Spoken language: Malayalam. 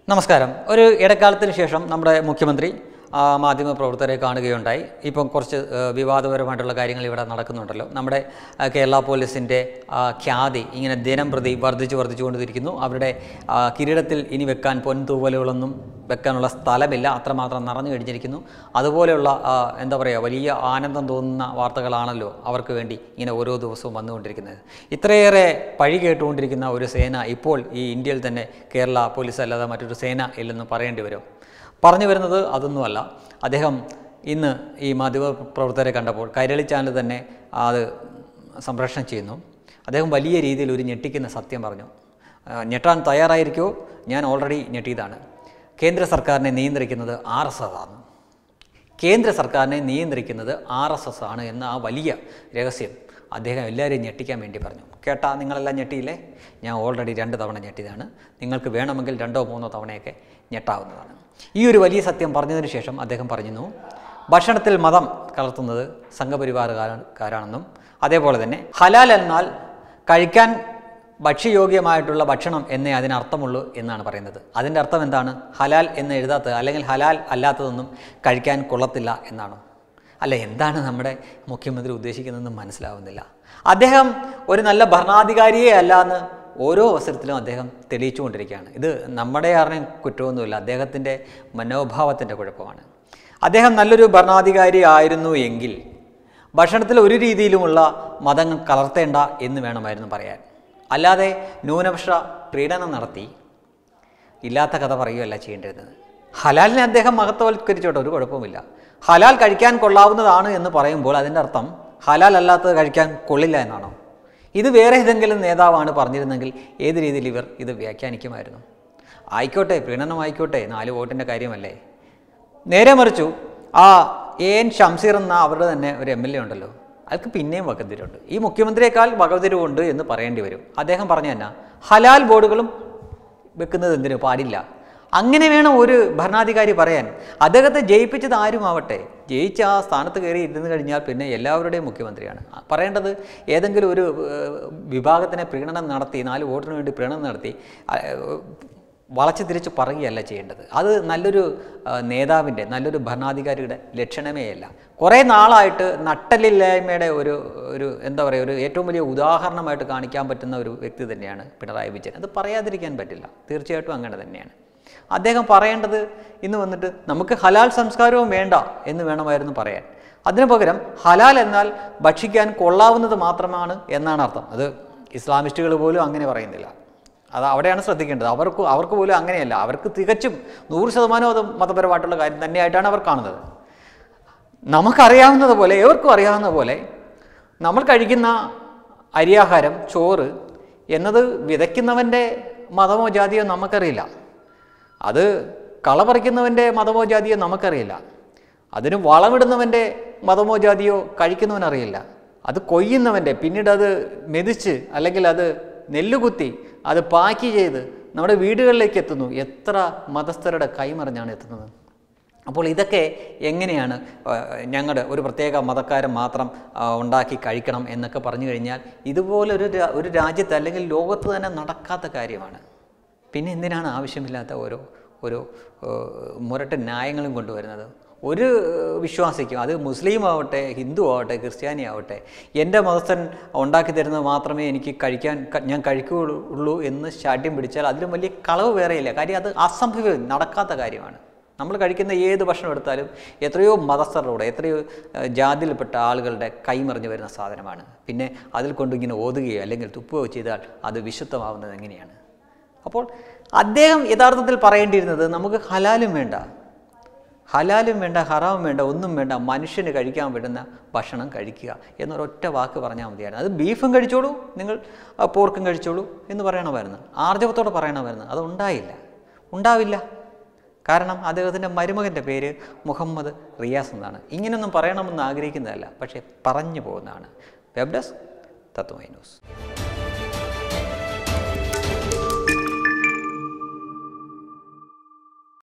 നമസ്കാരം ഒരു ഇടക്കാലത്തിന് ശേഷം നമ്മുടെ മുഖ്യമന്ത്രി ആ, മാധ്യമപ്രവർത്തകരെ കാണുകയുണ്ടായി ഇപ്പം കുറച്ച് ആ, വിവാദപരമായിട്ടുള്ള കാര്യങ്ങൾ ഇവിടെ നടക്കുന്നുണ്ടല്ലോ നമ്മുടെ ആ, കേരള പോലീസിൻ്റെ ആ, ഖ്യാതി ഇങ്ങനെ ദിനം പ്രതി വർദ്ധിച്ചു വർദ്ധിച്ചു കൊണ്ടിരിക്കുന്നു അവരുടെ ആ, കിരീടത്തിൽ ഇനി വെക്കാൻ പൊൻതൂവലുകളൊന്നും വെക്കാനുള്ള സ്ഥലമില്ല അത്രമാത്രം നിറഞ്ഞു കഴിഞ്ഞിരിക്കുന്നു അതുപോലെയുള്ള ആ, എന്താ പറയുക വലിയ ആനന്ദം തോന്നുന്ന വാർത്തകളാണല്ലോ അവർക്ക് വേണ്ടി ഇങ്ങനെ ഓരോ ദിവസവും വന്നുകൊണ്ടിരിക്കുന്നത് ഇത്രയേറെ പഴി കേട്ടുകൊണ്ടിരിക്കുന്ന ഒരു സേന ഇപ്പോൾ ഈ ഇന്ത്യയിൽ തന്നെ കേരള പോലീസ് അല്ലാതെ മറ്റൊരു സേന ഇല്ലെന്ന് പറയേണ്ടി വരും പറഞ്ഞു വരുന്നത് അതൊന്നുമല്ല അദ്ദേഹം ഇന്ന് ഈ മാധ്യമ പ്രവർത്തകരെ കണ്ടപ്പോൾ കൈരളി ചാനൽ തന്നെ അത് സംപ്രേഷണം ചെയ്യുന്നു അദ്ദേഹം വലിയ രീതിയിൽ ഒരു ഞെട്ടിക്കുന്ന സത്യം പറഞ്ഞു ആ, ഞെട്ടാൻ തയ്യാറായിരിക്കുമോ ഞാൻ ഓൾറെഡി ഞെട്ടിയതാണ് കേന്ദ്ര സർക്കാരിനെ നിയന്ത്രിക്കുന്നത് ആർ എസ് എസ് ആണ് കേന്ദ്ര സർക്കാരിനെ നിയന്ത്രിക്കുന്നത് ആർ എസ് എസ് ആണ് എന്ന ആ വലിയ രഹസ്യം അദ്ദേഹം എല്ലാവരെയും ഞെട്ടിക്കാൻ വേണ്ടി പറഞ്ഞു കേട്ടാ നിങ്ങളെല്ലാം ഞെട്ടിയില്ലേ ഞാൻ ഓൾറെഡി രണ്ട് തവണ ഞെട്ടിയതാണ് നിങ്ങൾക്ക് വേണമെങ്കിൽ രണ്ടോ മൂന്നോ തവണയൊക്കെ ഞെട്ടാവുന്നതാണ് ഈ ഒരു വലിയ സത്യം പറഞ്ഞതിന് ശേഷം അദ്ദേഹം പറഞ്ഞു ഭക്ഷണത്തിൽ മതം കലർത്തുന്നത് സംഘപരിവാറുകാരാണെന്നും അതേപോലെ തന്നെ ഹലാൽ എന്നാൽ കഴിക്കാൻ ഭക്ഷ്യയോഗ്യമായിട്ടുള്ള ഭക്ഷണം എന്നേ അതിനർത്ഥമുള്ളൂ എന്നാണ് പറയുന്നത് അതിൻ്റെ അർത്ഥം എന്താണ് ഹലാൽ എന്ന് എഴുതാത്തത് അല്ലെങ്കിൽ ഹലാൽ അല്ലാത്തതൊന്നും കഴിക്കാൻ കൊള്ളത്തില്ല എന്നാണോ അല്ല എന്താണ് നമ്മുടെ മുഖ്യമന്ത്രി ഉദ്ദേശിക്കുന്നതെന്ന് മനസ്സിലാവുന്നില്ല അദ്ദേഹം ഒരു നല്ല ഭരണാധികാരിയെ അല്ല എന്ന് ഓരോ അവസരത്തിലും അദ്ദേഹം തെളിയിച്ചുകൊണ്ടിരിക്കുകയാണ് ഇത് നമ്മുടെ ആരുടെയും കുറ്റമൊന്നുമില്ല അദ്ദേഹത്തിൻ്റെ മനോഭാവത്തിൻ്റെ കുഴപ്പമാണ് അദ്ദേഹം നല്ലൊരു ഭരണാധികാരി ആയിരുന്നു എങ്കിൽ ഭക്ഷണത്തിൽ ഒരു രീതിയിലുമുള്ള മതങ്ങൾ കലർത്തേണ്ട എന്ന് വേണമായിരുന്നു പറയാൻ അല്ലാതെ ന്യൂനപക്ഷ പീഡനം നടത്തി ഇല്ലാത്ത കഥ പറയുകയല്ല ചെയ്യേണ്ടിരുന്നത് ഹലാലിനെ അദ്ദേഹം മഹത്വവൽക്കരിച്ചോട്ടെ ഒരു കുഴപ്പമില്ല ഹലാൽ കഴിക്കാൻ കൊള്ളാവുന്നതാണ് എന്ന് പറയുമ്പോൾ അതിൻ്റെ അർത്ഥം ഹലാൽ അല്ലാത്തത് കഴിക്കാൻ കൊള്ളില്ല എന്നാണോ ഇത് വേറെ ഏതെങ്കിലും നേതാവാണ് പറഞ്ഞിരുന്നെങ്കിൽ ഏത് രീതിയിൽ ഇവർ ഇത് വ്യാഖ്യാനിക്കുമായിരുന്നു ആയിക്കോട്ടെ പ്രീണനമായിക്കോട്ടെ നാല് വോട്ടിൻ്റെ കാര്യമല്ലേ നേരെ മറിച്ചു ആ എ എൻ ഷംസീർ എന്ന അവരുടെ തന്നെ ഒരു എം എൽ എ ഉണ്ടല്ലോ അയാൾക്ക് പിന്നെയും വകതിരുണ്ട് ഈ മുഖ്യമന്ത്രിയേക്കാൾ വകതിരിവുണ്ട് എന്ന് പറയേണ്ടി വരും അദ്ദേഹം പറഞ്ഞു തന്നെ ഹലാൽ ബോർഡുകളും വെക്കുന്നത് എന്തിനു പാടില്ല അങ്ങനെ വേണം ഒരു ഭരണാധികാരി പറയാൻ അദ്ദേഹത്തെ ജയിപ്പിച്ചത് ആരുമാവട്ടെ ജയിച്ച ആ സ്ഥാനത്ത് കയറി ഇരുന്ന് കഴിഞ്ഞാൽ പിന്നെ എല്ലാവരുടെയും മുഖ്യമന്ത്രിയാണ് ആ, പറയേണ്ടത് ഏതെങ്കിലും ഒരു ഏഹ്, വിഭാഗത്തിനെ പ്രീണനം നടത്തി നാല് വോട്ടിന് വേണ്ടി പ്രീണനം നടത്തി ആ, ഏഹ്, വളച്ചു തിരിച്ച് പറയുകയല്ല ചെയ്യേണ്ടത് അത് നല്ലൊരു ആ, നേതാവിൻ്റെ നല്ലൊരു ഭരണാധികാരിയുടെ ലക്ഷണമേ അല്ല കുറേ നാളായിട്ട് നട്ടലില്ലായ്മയുടെ ഒരു ഒരു എന്താ പറയുക ഒരു ഏറ്റവും വലിയ ഉദാഹരണമായിട്ട് കാണിക്കാൻ പറ്റുന്ന ഒരു വ്യക്തി തന്നെയാണ് പിണറായി വിജയൻ അത് പറയാതിരിക്കാൻ പറ്റില്ല തീർച്ചയായിട്ടും അങ്ങനെ തന്നെയാണ് അദ്ദേഹം പറയേണ്ടത് ഇന്ന് വന്നിട്ട് നമുക്ക് ഹലാൽ സംസ്കാരവും വേണ്ട എന്ന് വേണമായിരുന്നു പറയാൻ അതിനു പകരം ഹലാൽ എന്നാൽ ഭക്ഷിക്കാൻ കൊള്ളാവുന്നത് മാത്രമാണ് എന്നാണ് അർത്ഥം അത് ഇസ്ലാമിസ്റ്റുകൾ പോലും അങ്ങനെ പറയുന്നില്ല അത് അവിടെയാണ് ശ്രദ്ധിക്കേണ്ടത് അവർക്ക് അവർക്ക് പോലും അങ്ങനെയല്ല അവർക്ക് തികച്ചും നൂറ് ശതമാനം അത് മതപരമായിട്ടുള്ള കാര്യം തന്നെയായിട്ടാണ് അവർ കാണുന്നത് നമുക്കറിയാവുന്നത് പോലെ ഏവർക്കും അറിയാവുന്ന പോലെ നമ്മൾ കഴിക്കുന്ന അരിയാഹാരം ചോറ് എന്നത് വിതയ്ക്കുന്നവൻ്റെ മതമോ ജാതിയോ നമുക്കറിയില്ല അത് കള പറിക്കുന്നവൻ്റെ മതമോ ജാതിയോ നമുക്കറിയില്ല അതിന് വളമിടുന്നവൻ്റെ മതമോ ജാതിയോ കഴിക്കുന്നവനറിയില്ല അത് കൊയ്യുന്നവൻ്റെ പിന്നീട് അത് മെതിച്ച് അല്ലെങ്കിൽ അത് നെല്ലുകുത്തി അത് പാക്ക് ചെയ്ത് നമ്മുടെ വീടുകളിലേക്ക് എത്തുന്നു എത്ര മതസ്ഥരുടെ കൈമറിഞ്ഞാണ് എത്തുന്നത് അപ്പോൾ ഇതൊക്കെ എങ്ങനെയാണ് ഞങ്ങളുടെ ഒരു പ്രത്യേക മതക്കാരൻ മാത്രം ആ, ഉണ്ടാക്കി കഴിക്കണം എന്നൊക്കെ പറഞ്ഞു കഴിഞ്ഞാൽ ഇതുപോലെ ഒരു രാ- ഒരു രാജ്യത്ത് അല്ലെങ്കിൽ ലോകത്ത് തന്നെ നടക്കാത്ത കാര്യമാണ് പിന്നെ എന്തിനാണ് ആവശ്യമില്ലാത്ത ഓരോ ഓരോ ഏഹ്, മുരട്ട് ന്യായങ്ങളും കൊണ്ടുവരുന്നത് ഒരു ഏഹ്, വിശ്വാസിക്കും അത് മുസ്ലിം ആവട്ടെ ഹിന്ദു ആവട്ടെ ക്രിസ്ത്യാനി ആവട്ടെ എൻ്റെ മതസ്ഥൻ ഉണ്ടാക്കി തരുന്നത് മാത്രമേ എനിക്ക് കഴിക്കാൻ ക- ഞാൻ കഴിക്കുകയുള്ളൂ എന്ന് ശാഠ്യം പിടിച്ചാൽ അതിലും വലിയ കളവ് വേറെയില്ല കാര്യം അത് അസംഭവ്യം നടക്കാത്ത കാര്യമാണ് നമ്മൾ കഴിക്കുന്ന ഏത് ഭക്ഷണം എടുത്താലും എത്രയോ മതസ്ഥരുടെ എത്രയോ ഏഹ്, ജാതിയിൽപ്പെട്ട ആളുകളുടെ കൈമറിഞ്ഞു വരുന്ന സാധനമാണ് പിന്നെ അതിൽ കൊണ്ട് ഇങ്ങനെ ഓതുകയോ അല്ലെങ്കിൽ തുപ്പുകയോ ചെയ്താൽ അത് വിശുദ്ധമാവുന്നത് എങ്ങനെയാണ് അപ്പോൾ അദ്ദേഹം യഥാർത്ഥത്തിൽ പറയേണ്ടിയിരുന്നത് നമുക്ക് ഹലാലും വേണ്ട ഹലാലും വേണ്ട ഹറാമും വേണ്ട ഒന്നും വേണ്ട മനുഷ്യന് കഴിക്കാൻ പറ്റുന്ന ഭക്ഷണം കഴിക്കുക എന്നൊരൊറ്റ വാക്ക് പറഞ്ഞാൽ മതിയായിരുന്നു അത് ബീഫും കഴിച്ചോളൂ നിങ്ങൾ ആ, പോർക്കും കഴിച്ചോളൂ എന്ന് പറയണമായിരുന്നു ആർജവത്തോടെ പറയണമായിരുന്നു അത് ഉണ്ടായില്ല ഉണ്ടാവില്ല കാരണം അദ്ദേഹത്തിൻ്റെ മരുമകൻ്റെ പേര് മുഹമ്മദ് റിയാസ് എന്നാണ് ഇങ്ങനെയൊന്നും പറയണമെന്ന് ആഗ്രഹിക്കുന്നതല്ല പക്ഷേ പറഞ്ഞു പോകുന്നതാണ് വെബ് ഡെസ്ക് തത്വമൈ ന്യൂസ്